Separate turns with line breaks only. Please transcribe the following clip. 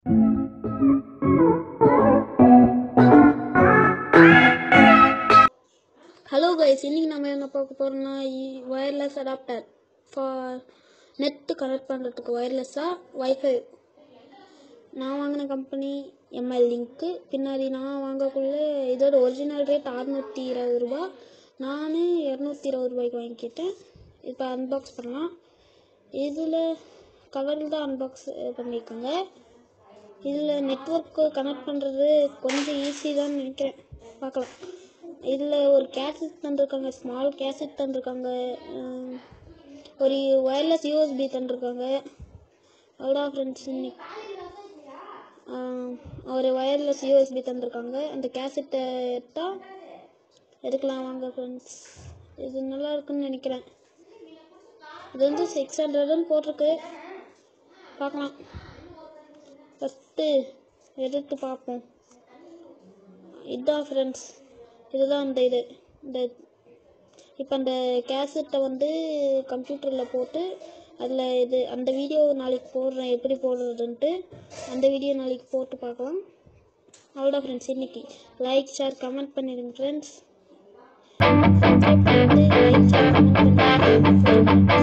hello guys இன்னைக்கு நம்ம என்ன பார்க்க போகிறோம்னா wireless adapter for net connect பண்ணுறதுக்கு ஒயர்லெஸ்ஸாக வைஃபை நான் வாங்கின கம்பெனி எம்எல் லிங்க்கு பின்னாடி நான் வாங்கக்குள்ள இதோட ஒரிஜினல் ரேட் அறுநூற்றி இருபது ரூபா நான் இரநூத்தி இருபது ரூபாய்க்கு வாங்கிக்கிட்டேன் இப்போ அன்பாக்ஸ் பண்ணலாம் இதில் கவரில் தான் அன்பாக்ஸ் பண்ணியிருக்காங்க இதில் நெட்ஒர்க்கு கனெக்ட் பண்ணுறது கொஞ்சம் ஈஸி தான் நினைக்கிறேன் பார்க்கலாம் இதில் ஒரு கேசட் தந்திருக்காங்க ஸ்மால் கேசட் தந்திருக்காங்க உம், ஒரு ஒயர்லெஸ் யூஎஸ்பி தந்திருக்காங்க அவ்வளோ ஃப்ரெண்ட்ஸ் இன்னைக்கு ஆஹ், ஒரு ஒயர்லெஸ் யூஎஸ்பி தந்திருக்காங்க அந்த கேசட்டை எடுத்தால் எடுக்கலாம் வாங்க ஃப்ரெண்ட்ஸ் இது நல்லா இருக்குன்னு நினைக்கிறேன் இது வந்து சிக்ஸ் ஹண்ட்ரட்னு போட்டிருக்கு பார்க்கலாம் ஃபஸ்ட்டு எடுத்து பார்ப்போம் இதுதான் ஃப்ரெண்ட்ஸ் இதுதான் அந்த இது இந்த இப்போ அந்த கேசட்டை வந்து கம்ப்யூட்டரில் போட்டு அதில் இது அந்த வீடியோ நாளைக்கு போடுறேன் எப்படி போடுறதுன்ட்டு அந்த வீடியோ நாளைக்கு போட்டு பார்க்கலாம் அவ்வளோதான் ஃப்ரெண்ட்ஸ் இன்னைக்கு லைக் ஷேர் கமெண்ட் பண்ணிடுங்க ஃப்ரெண்ட்ஸ் சப்ஸ்கிரைப் பண்ணிட்டு லைக் ஷேர் கமெண்ட் பண்ணிடுங்க